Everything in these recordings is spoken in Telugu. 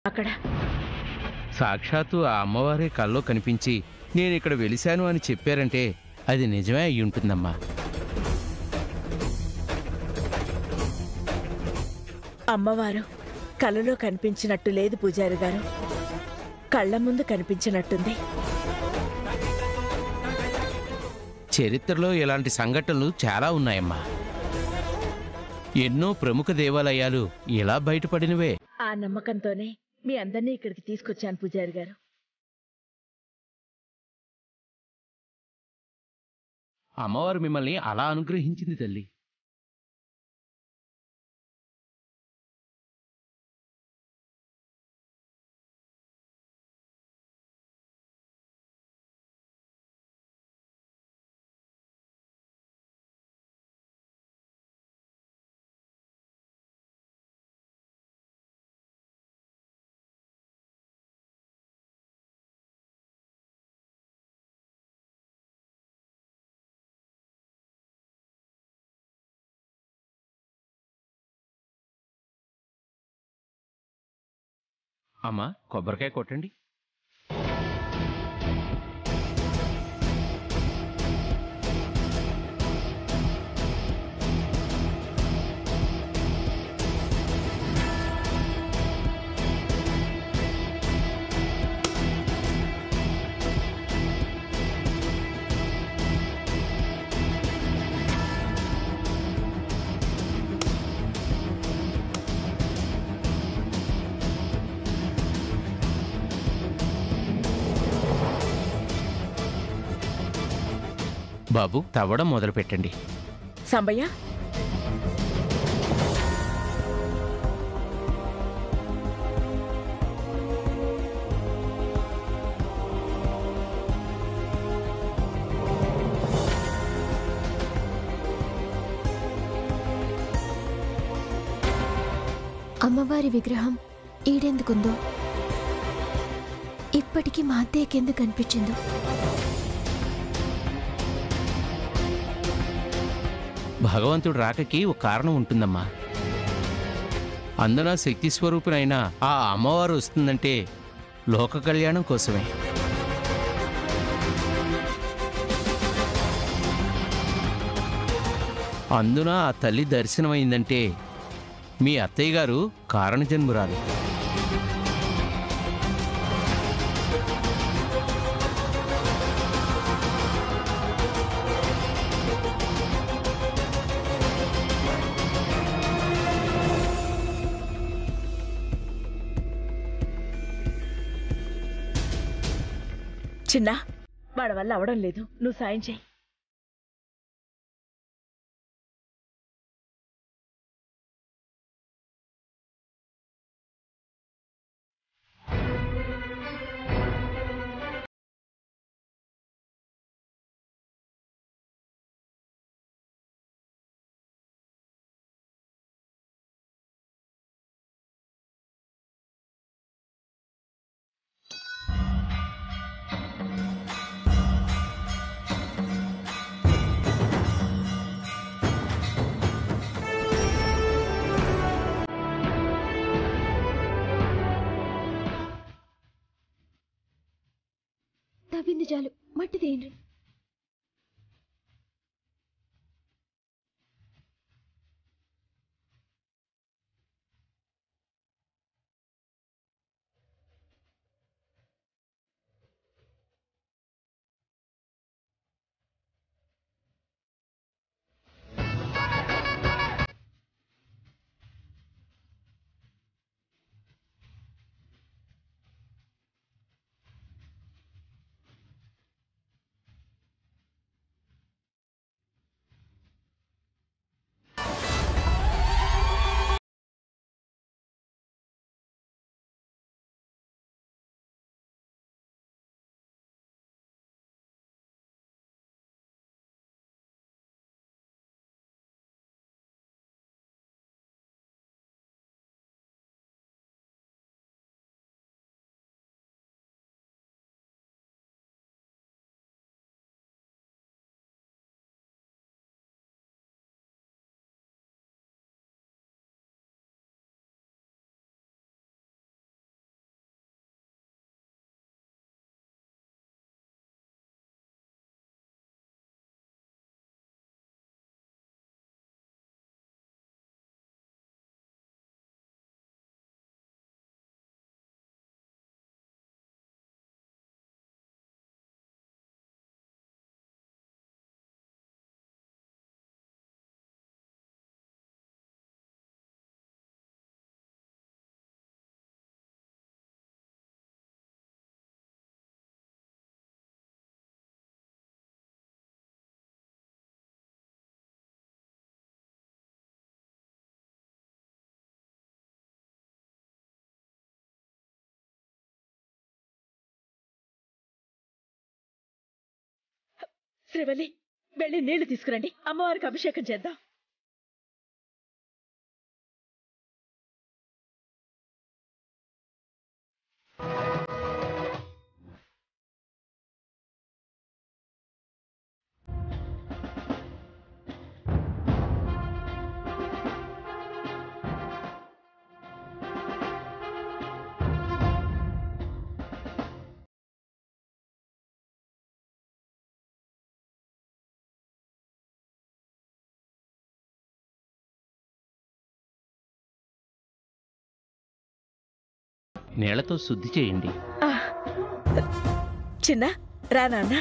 అక్కడ సాక్షాత్తు ఆ అమ్మవారే కల్లో కనిపించి నేను ఇక్కడ వెలిశాను అని చెప్పారంటే అది నిజమే అయి ఉంటుందమ్మా అమ్మవారు కలలో కనిపించినట్టు లేదు పూజారి గారు కళ్ళ ముందు కనిపించినట్టుంది చరిత్రలో ఇలాంటి సంఘటనలు చాలా ఉన్నాయమ్మా ఎన్నో ప్రముఖ దేవాలయాలు ఇలా బయటపడినవే ఆ నమ్మకంతోనే మీ అందరినీ ఇక్కడికి తీసుకొచ్చాను పూజారి గారు అమ్మవారు మిమ్మల్ని అలా అనుగ్రహించింది తల్లి అమ్మా కొబ్బరికాయ కొట్టండి బాబు తవ్వడం మొదలు పెట్టండి సంబయ్య అమ్మవారి విగ్రహం ఈడెందుకుందో ఇప్పటికీ మా అత్తయ్యకెందుకు కనిపించిందో భగవంతుడు రాకకి ఒక కారణం ఉంటుందమ్మా అందున శక్తి స్వరూపునైన ఆ అమ్మవారు వస్తుందంటే లోక కళ్యాణం కోసమే అందున ఆ తల్లి దర్శనమైందంటే మీ అత్తయ్య గారు కారణజన్మురాలు చిన్న వాడి వల్ల అవడం లేదు నువ్వు సాయం చేయి తవ్వింది చాలు మట్టి తీయండి శ్రీవల్లి వెళ్ళి నీళ్లు తీసుకురండి అమ్మవారికి అభిషేకం చేద్దాం నీళ్లతో శుద్ధి చేయండి ఆ, చిన్న రా నాన్న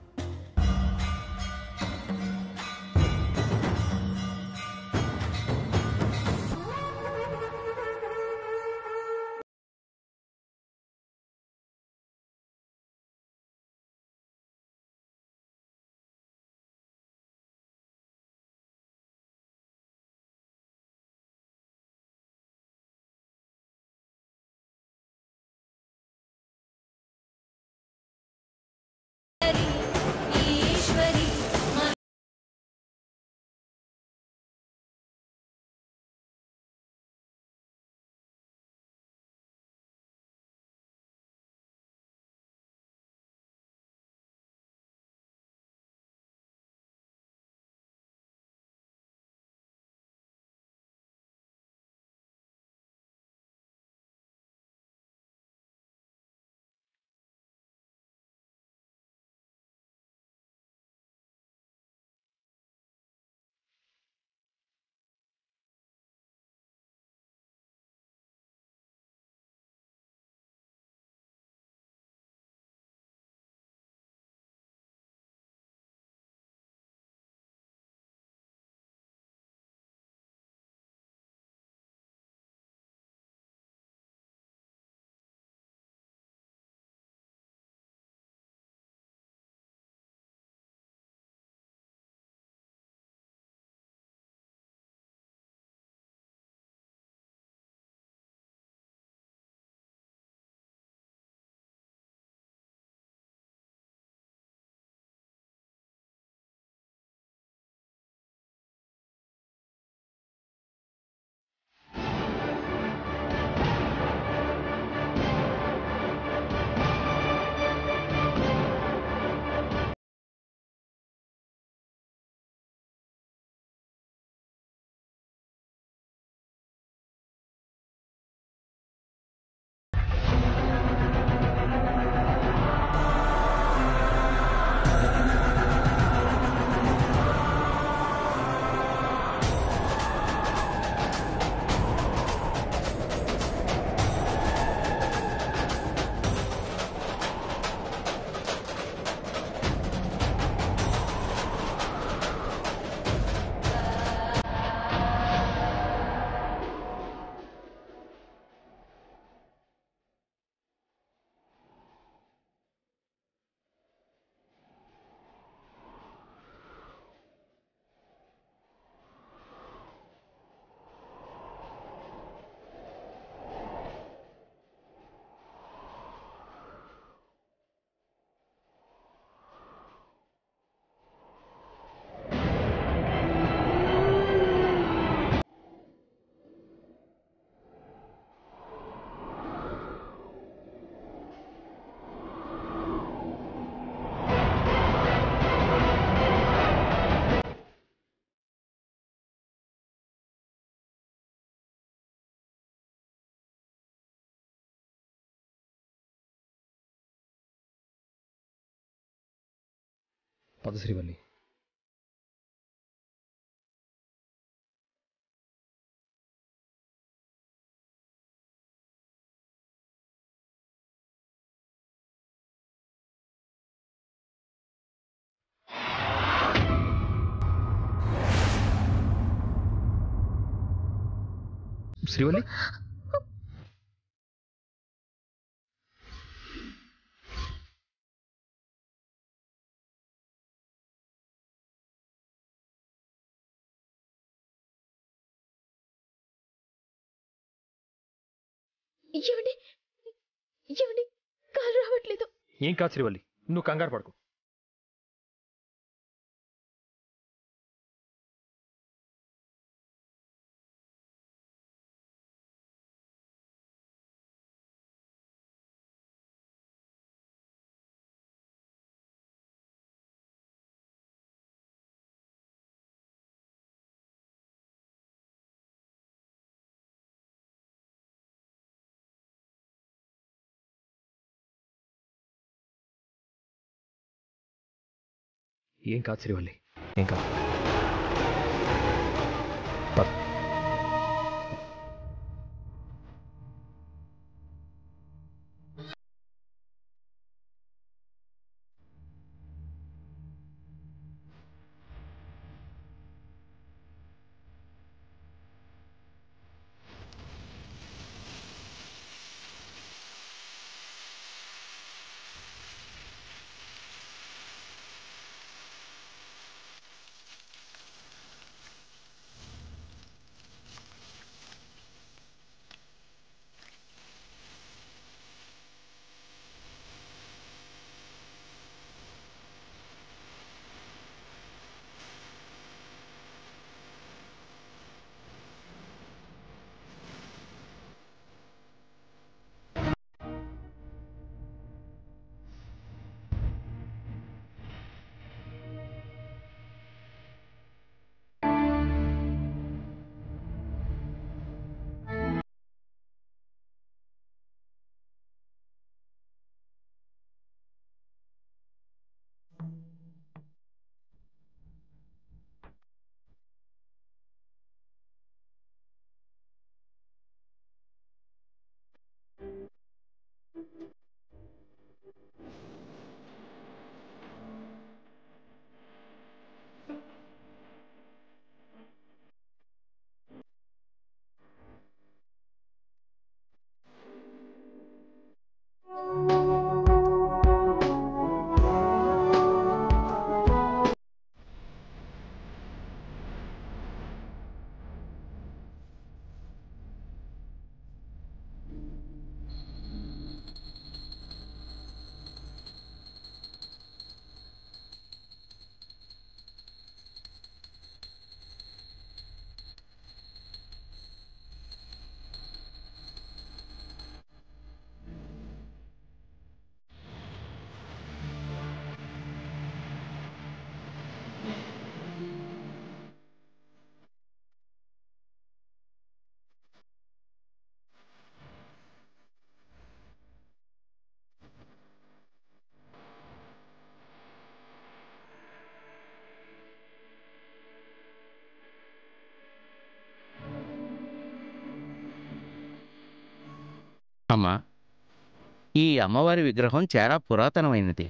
పద శ్రీవల్లి శ్రీవల్లి ఏమండి ఏమండి కాలు రావట్లేదు ఏం కాదు శ్రీవల్లి నువ్వు కంగారు పడుకో ఏం కాదు శ్రీవల్లి ఏం కాదు పద అమ్మా ఈ అమ్మవారి విగ్రహం చాలా పురాతనమైనది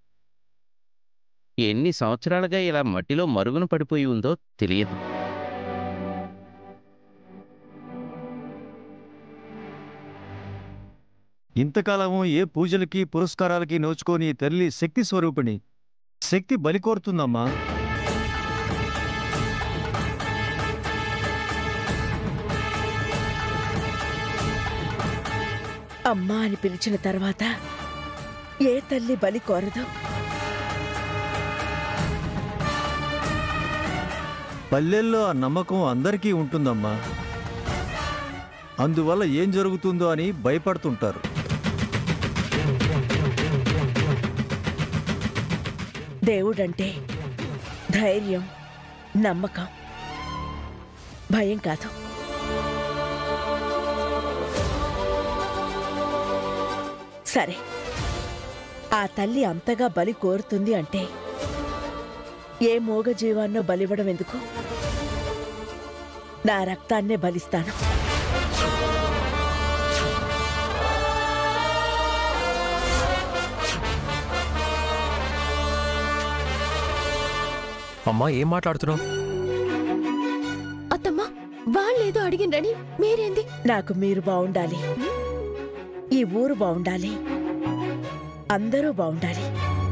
ఎన్ని సంవత్సరాలుగా ఇలా మట్టిలో మరుగున పడిపోయి ఉందో తెలియదు ఇంతకాలము ఏ పూజలకి పురస్కారాలకి నోచుకొని ఈ తల్లి శక్తి స్వరూపిణి శక్తి బలి కోరుతుందమ్మా అమ్మా అని పిలిచిన తర్వాత ఏ తల్లి బలి కోరదు పల్లెల్లో ఆ నమ్మకం అందరికీ ఉంటుందమ్మా అందువల్ల ఏం జరుగుతుందో అని భయపడుతుంటారు దేవుడంటే ధైర్యం నమ్మకం భయం కాదు సరే ఆ తల్లి అంతగా బలి కోరుతుంది అంటే ఏ మూగ జీవాన్నో బలివ్వడం ఎందుకు నా రక్తాన్నే బలిస్తాను అమ్మా ఏం మాట్లాడుతున్నావు అత్తమ్మా వాళ్ళేదో అడిగినరని మీరేంది నాకు మీరు బాగుండాలి ఈ ఊరు బాగుండాలి అందరూ బాగుండాలి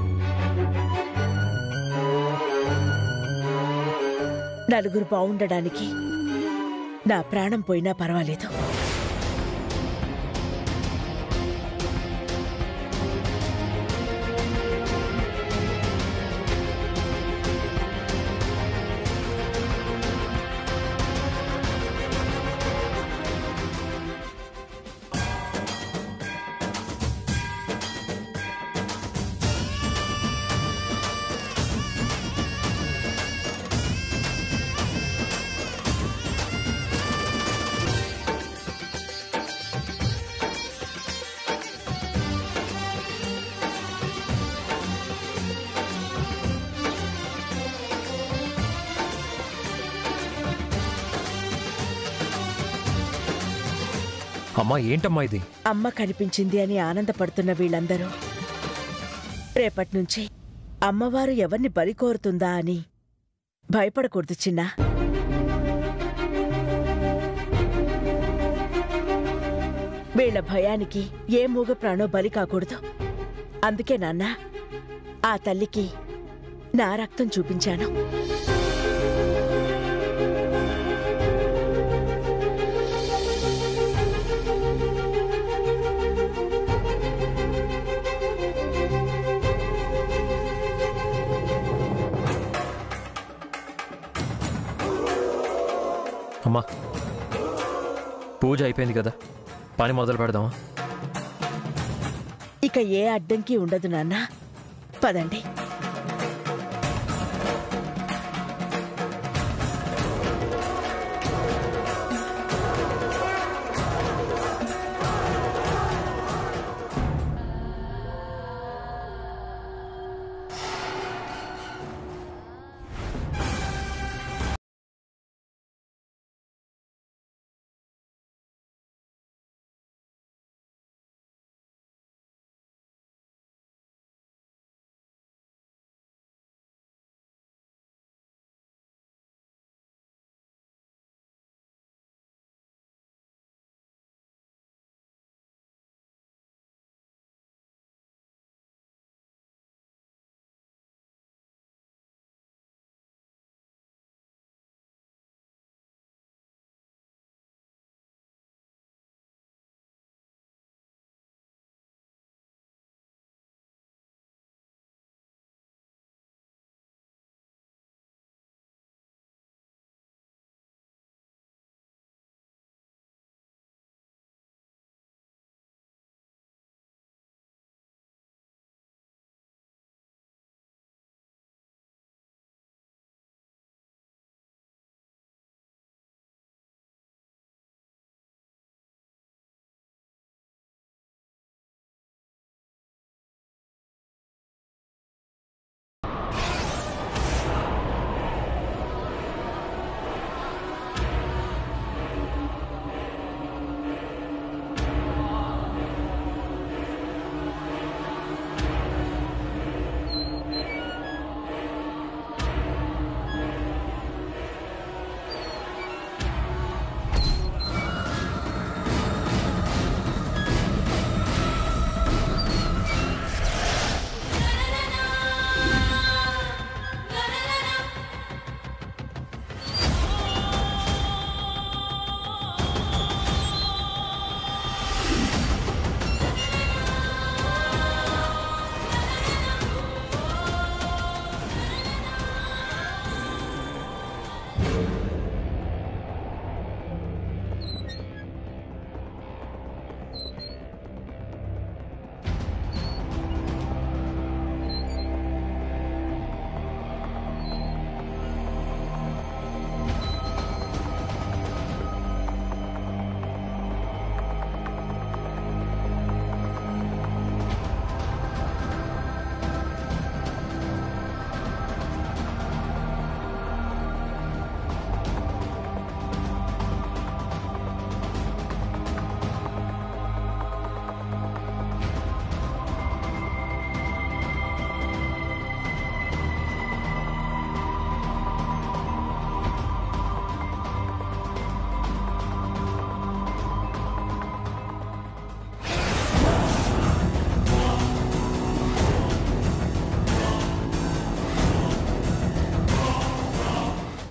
నలుగురు బాగుండడానికి నా ప్రాణం పోయినా పర్వాలేదు అమ్మా ఏంటమ్మా ఇది అమ్మ కనిపించింది అని ఆనందపడుతున్న వీళ్ళందరూ రేపటి నుంచి అమ్మవారు ఎవరిని బలి కోరుతుందా అని భయపడకూడదు చిన్నా వీళ్ళ భయానికి ఏ మూగ ప్రాణో బలి కాకూడదు అందుకే నాన్న ఆ తల్లికి నా రక్తం చూపించాను అమ్మా పూజ అయిపోయింది కదా పని మొదలు పెడదామా ఇక ఏ అడ్డంకి ఉండదు నాన్న పదండి